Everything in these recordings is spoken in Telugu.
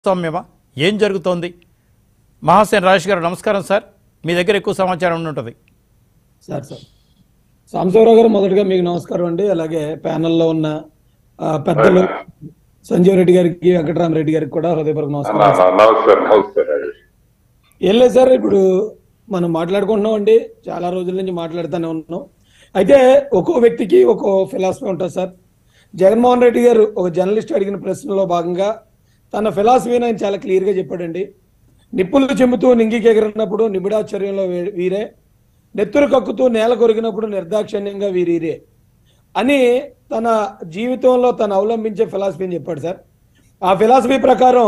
సౌమ్యమా ఏం జరుగుతోంది మహాసేన్ రాజేష్ గారు నమస్కారం సార్ మీ దగ్గర ఎక్కువ సమాచారం ఉంటుంది సార్ సార్ సాంబశివరావు గారు మొదటగా మీకు నమస్కారం అండి అలాగే ప్యానెల్లో ఉన్న ఆ, పెద్దలు సంజీవ్ రెడ్డి గారికి వెంకటరామరెడ్డి గారికి కూడా హృదయపూర్వక నమస్కారం సార్. నమస్తే నమస్తే రాజేష్ ఏం లేదు సార్ ఇప్పుడు మనం మాట్లాడుకుంటున్నాం అండి చాలా రోజుల నుంచి మాట్లాడుతూనే ఉన్నాం అయితే ఒక్కో వ్యక్తికి ఒక్కో ఫిలాసఫీ ఉంటుంది సార్ జగన్మోహన్ రెడ్డి గారు ఒక జర్నలిస్ట్ అడిగిన ప్రశ్నలో భాగంగా తన ఫిలాసఫీని ఆయన చాలా క్లియర్గా చెప్పాడండి నిప్పులు చెమ్ముతూ నింగికి ఎగిరినప్పుడు నిబిడాచర్యంలో వే- వీరే నెత్తురు కక్కుతూ నేల కొరిగినప్పుడు నిర్దాక్షిణ్యంగా వీరీరే అని తన జీవితంలో తను అవలంబించే ఫిలాసఫీని చెప్పాడు సార్ ఆ ఫిలాసఫీ ప్రకారం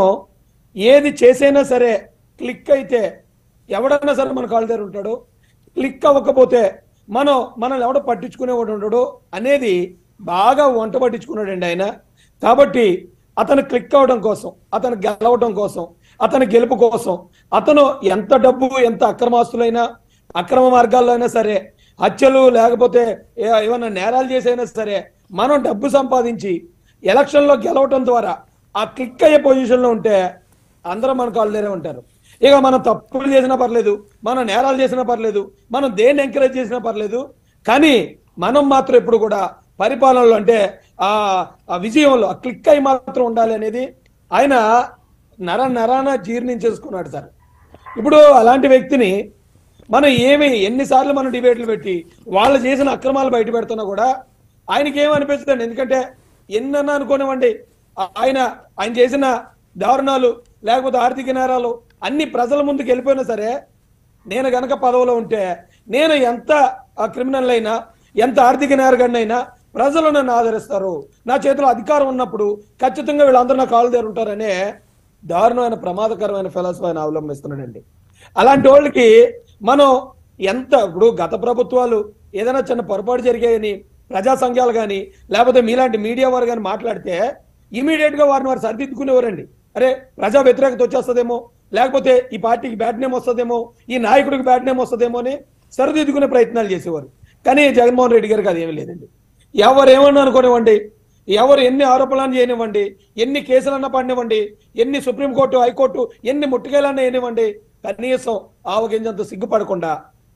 ఏది చేసైనా సరే క్లిక్ అయితే ఎవడన్నా సరే మన కాళ్ళ దగ్గర ఉంటాడు క్లిక్ అవ్వకపోతే మనం మనల్ని ఎవడో పట్టించుకునేవాడు ఉండడు అనేది బాగా వంట పట్టించుకున్నాడండి ఆయన కాబట్టి అతను క్లిక్ అవ్వడం కోసం అతను గెలవడం కోసం అతని గెలుపు కోసం అతను ఎంత డబ్బు ఎంత అక్రమాస్తులైనా అక్రమ మార్గాల్లో అయినా సరే హత్యలు లేకపోతే ఏ- ఏమైనా నేరాలు చేసైనా సరే మనం డబ్బు సంపాదించి ఎలక్షన్లో గెలవటం ద్వారా ఆ క్లిక్ అయ్యే పొజిషన్లో ఉంటే అందరూ మన కాళ్ళ దగ్గరే ఉంటారు ఇక మనం తప్పులు చేసినా పర్లేదు మనం నేరాలు చేసినా పర్లేదు మనం దేన్ని ఎంకరేజ్ చేసినా పర్లేదు కానీ మనం మాత్రం ఎప్పుడు కూడా పరిపాలనలో అంటే ఆ ఆ విజయంలో ఆ క్లిక్ అయి మాత్రం ఉండాలి అనేది ఆయన నర నరాన జీర్ణించేసుకున్నాడు సార్ ఇప్పుడు అలాంటి వ్యక్తిని మనం ఏమి ఎన్నిసార్లు మనం డిబేట్లు పెట్టి వాళ్ళు చేసిన అక్రమాలు బయట పెడుతున్నా కూడా ఆయనకి ఏమనిపిస్తుంది ఎందుకంటే ఎన్నన్నా అనుకోనివ్వండి ఆ- ఆయన ఆయన చేసిన దారుణాలు లేకపోతే ఆర్థిక నేరాలు అన్ని ప్రజల ముందుకు వెళ్ళిపోయినా సరే నేను గనక పదవిలో ఉంటే నేను ఎంత క్రిమినల్ అయినా ఎంత ఆర్థిక నేరగాడినైనా ప్రజలు నన్ను ఆదరిస్తారు నా చేతిలో అధికారం ఉన్నప్పుడు ఖచ్చితంగా వీళ్ళందరూ నా కాళ్ళు దగ్గర ఉంటారనే దారుణమైన ప్రమాదకరమైన ఫిలాసఫీ ఆయన అవలంబిస్తున్నాడండి అలాంటి వాళ్ళకి మనం ఎంత ఇప్పుడు గత ప్రభుత్వాలు ఏదైనా చిన్న పొరపాటు జరిగాయని ప్రజా సంఘాలు కానీ లేకపోతే మీలాంటి మీడియా వారు కానీ మాట్లాడితే ఇమీడియట్ గా వారిని వారు సరిదిద్దుకునేవారండి అరే ప్రజా వ్యతిరేకత వచ్చేస్తుందేమో లేకపోతే ఈ పార్టీకి బ్యాడ్ నేమ్ వస్తుందేమో ఈ నాయకుడికి బ్యాడ్ నేమ్ వస్తుందేమో అని సరిదిద్దుకునే ప్రయత్నాలు చేసేవారు కానీ జగన్మోహన్ రెడ్డి గారికి అదేమీ లేదండి ఎవరు ఏమన్నా అనుకోనివ్వండి ఎవరు ఎన్ని ఆరోపణలు చేయనివ్వండి ఎన్ని కేసులన్నా పడినివ్వండి ఎన్ని సుప్రీంకోర్టు హైకోర్టు ఎన్ని ముట్టుకేలన్నా వేయనివ్వండి కనీసం ఆవగింజంత సిగ్గుపడకుండా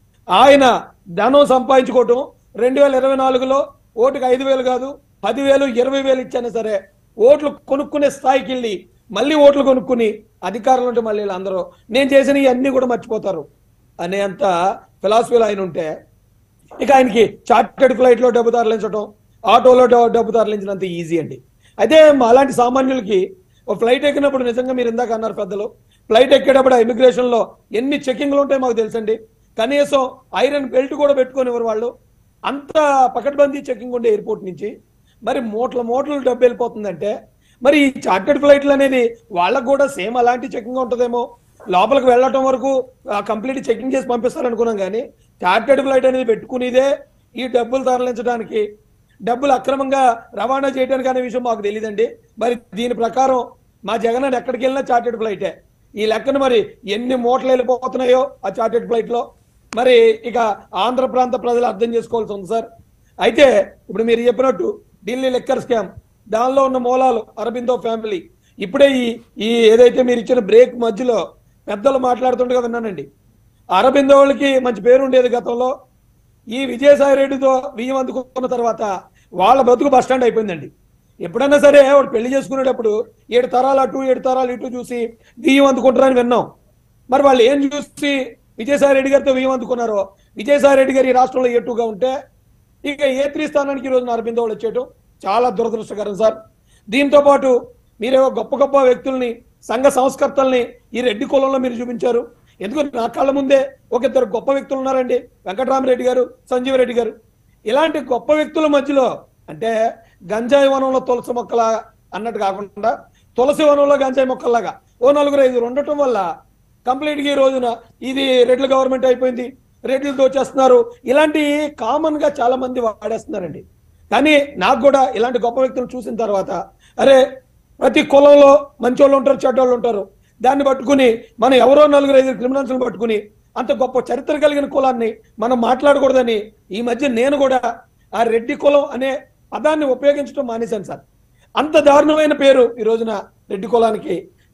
ఆయన ధనం సంపాదించుకోవటం రెండు వేల ఇరవై నాలుగులో ఓటుకు ఐదు వేలు కాదు పదివేలు ఇరవై వేలు ఇచ్చినా సరే ఓట్లు కొనుక్కునే స్థాయికి వెళ్ళి మళ్ళీ ఓట్లు కొనుక్కుని అధికారులు ఉంటే మళ్ళీ అందరూ నేను చేసిన అన్ని కూడా మర్చిపోతారు అనేంత ఫిలాసఫీలో ఆయన ఉంటే ఇక ఆయనకి చార్టెడ్ ఫ్లైట్ లో డబ్బు తరలించడం ఆటోలో డ- డబ్బు తరలించినంత ఈజీ అండి అయితే మా అలాంటి సామాన్యులకి ఓ ఫ్లైట్ ఎక్కినప్పుడు నిజంగా మీరు ఇందాక అన్నారు పెద్దలు ఫ్లైట్ ఎక్కేటప్పుడు ఆ ఇమిగ్రేషన్ లో ఎన్ని చెకింగ్లు ఉంటాయి మాకు తెలుసండి కనీసం ఐరన్ బెల్ట్ కూడా పెట్టుకునేవారు వాళ్ళు అంత పకడ్బందీ చెకింగ్ ఉండే ఎయిర్పోర్ట్ నుంచి మరి మూట్ల మూటలు డబ్బు వెళ్ళిపోతుందంటే మరి ఈ చార్టెడ్ ఫ్లైట్లు అనేది వాళ్ళకు కూడా సేమ్ అలాంటి చెకింగ్ ఉంటుందేమో లోపలికి వెళ్ళటం వరకు కంప్లీట్ చెకింగ్ చేసి పంపిస్తారు అనుకున్నాం కానీ చార్టెడ్ ఫ్లైట్ అనేది పెట్టుకునేదే ఈ డబ్బులు తరలించడానికి డబ్బులు అక్రమంగా రవాణా చేయడానికి అనే విషయం మాకు తెలియదండి మరి దీని ప్రకారం మా జగన్ అన్న ఎక్కడికి వెళ్ళినా చార్టెడ్ ఫ్లైటే ఈ లెక్కన మరి ఎన్ని మూటలు వెళ్ళిపోతున్నాయో ఆ చార్టెడ్ ఫ్లైట్ లో మరి ఇక ఆంధ్ర ప్రాంత ప్రజలు అర్థం చేసుకోవాల్సి ఉంది సార్ అయితే ఇప్పుడు మీరు చెప్పినట్టు ఢిల్లీ లెక్కర్ స్కామ్ దానిలో ఉన్న మూలాలు అరబిందో ఫ్యామిలీ ఇప్పుడే ఈ ఈ ఏదైతే మీరు ఇచ్చిన బ్రేక్ మధ్యలో పెద్దలు మాట్లాడుతుండగా విన్నానండి అరబిందో వాళ్ళకి మంచి పేరు ఉండేది గతంలో ఈ విజయసాయి రెడ్డితో బియ్యం అందుకున్న తర్వాత వాళ్ళ బతుకు బస్ స్టాండ్ అయిపోయిందండి ఎప్పుడైనా సరే వాడు పెళ్లి చేసుకునేటప్పుడు ఏడు తరాలు అటు ఏడు తరాలు ఇటు చూసి బియ్యం అందుకుంటారని విన్నాం మరి వాళ్ళు ఏం చూసి విజయసాయి రెడ్డి గారితో బియ్యం అందుకున్నారో విజయసాయి రెడ్డి గారు ఈ రాష్ట్రంలో ఏ టూగా ఉంటే ఇక ఏ త్రీ స్థానానికి ఈ రోజున అరబిందో వాళ్ళు వచ్చేయటం చాలా దురదృష్టకరం సార్ దీంతో పాటు మీరేవో గొప్ప గొప్ప వ్యక్తుల్ని సంఘ సంస్కర్తల్ని ఈ రెడ్డి కులంలో మీరు చూపించారు ఎందుకంటే నా కళ్ళ ముందే ఒక ఇద్దరు గొప్ప వ్యక్తులు ఉన్నారండి వెంకటరామరెడ్డి గారు సంజీవ్ రెడ్డి గారు ఇలాంటి గొప్ప వ్యక్తుల మధ్యలో అంటే గంజాయి వనంలో తులసి మొక్కల అన్నట్టు కాకుండా తులసి వనంలో గంజాయి మొక్కల్లాగా ఓ నలుగురు ఐదుగురు ఉండటం వల్ల కంప్లీట్ గా ఈ రోజున ఇది రెడ్ల గవర్నమెంట్ అయిపోయింది రెడ్లు దోచేస్తున్నారు ఇలాంటి కామన్ గా చాలా మంది వాడేస్తున్నారండి కానీ నాకు కూడా ఇలాంటి గొప్ప వ్యక్తులు చూసిన తర్వాత అరే ప్రతి కులంలో మంచోళ్ళు ఉంటారు చెడ్డోళ్ళు ఉంటారు దాన్ని పట్టుకుని మనం ఎవరో నలుగురు ఐదు క్రిమినల్స్ పట్టుకుని అంత గొప్ప చరిత్ర కలిగిన కులాన్ని మనం మాట్లాడకూడదని ఈ మధ్య నేను కూడా ఆ రెడ్డి కులం అనే పదాన్ని ఉపయోగించడం మానేశాను సార్ అంత దారుణమైన పేరు ఈ రోజున రెడ్డి కులానికి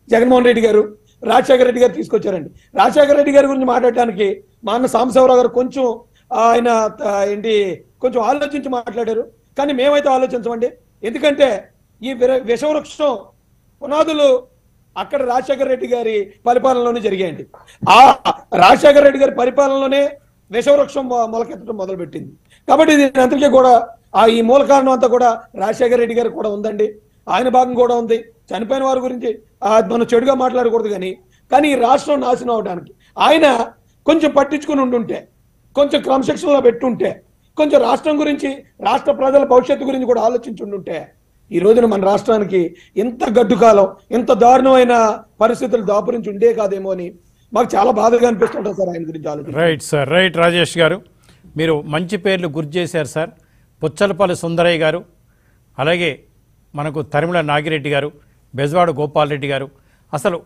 జగన్మోహన్ రెడ్డి గారు రాజశేఖర రెడ్డి గారు తీసుకొచ్చారండి రాజశేఖర రెడ్డి గారి గురించి మాట్లాడటానికి మా అన్న సాంబశివరావు గారు కొంచెం ఆయన ఆ, ఏంటి కొంచెం ఆలోచించి మాట్లాడారు కానీ మేమైతే ఆలోచించమండి ఎందుకంటే ఈ విర- విషవృక్షం పునాదులు అక్కడ రాజశేఖర రెడ్డి గారి పరిపాలనలోనే జరిగాయండి ఆ రాజశేఖర రెడ్డి గారి పరిపాలనలోనే విషవృక్షం మొ- మొలకెత్తడం మొదలుపెట్టింది కాబట్టి దీని అంతటికీ కూడా ఆ ఈ మూల కారణం అంతా కూడా రాజశేఖర రెడ్డి గారికి కూడా ఉందండి ఆయన భాగం కూడా ఉంది చనిపోయిన వారి గురించి ఆ, మనం చెడుగా మాట్లాడకూడదు కానీ కానీ ఈ రాష్ట్రం నాశనం అవడానికి ఆయన కొంచెం పట్టించుకుని ఉండుంటే కొంచెం క్రమశిక్షణలో పెట్టుంటే కొంచెం రాష్ట్రం గురించి రాష్ట్ర ప్రజల భవిష్యత్తు గురించి కూడా ఆలోచించి ఉండుంటే ఈ రోజున మన రాష్ట్రానికి ఇంత గడ్డు కాలం ఇంత దారుణమైన పరిస్థితులు దాపురించి ఉండే కాదేమో అని మాకు చాలా బాధగా అనిపిస్తుంటుంది సార్ ఆయన గురించి ఆలోచించి రైట్ సార్ రైట్ రాజేష్ గారు మీరు మంచి పేర్లు గుర్తు చేశారు సార్ పుచ్చలపల్లి సుందరయ్య గారు అలాగే మనకు తరిమిళ నాగిరెడ్డి గారు బెజవాడ గోపాల్ రెడ్డి గారు అసలు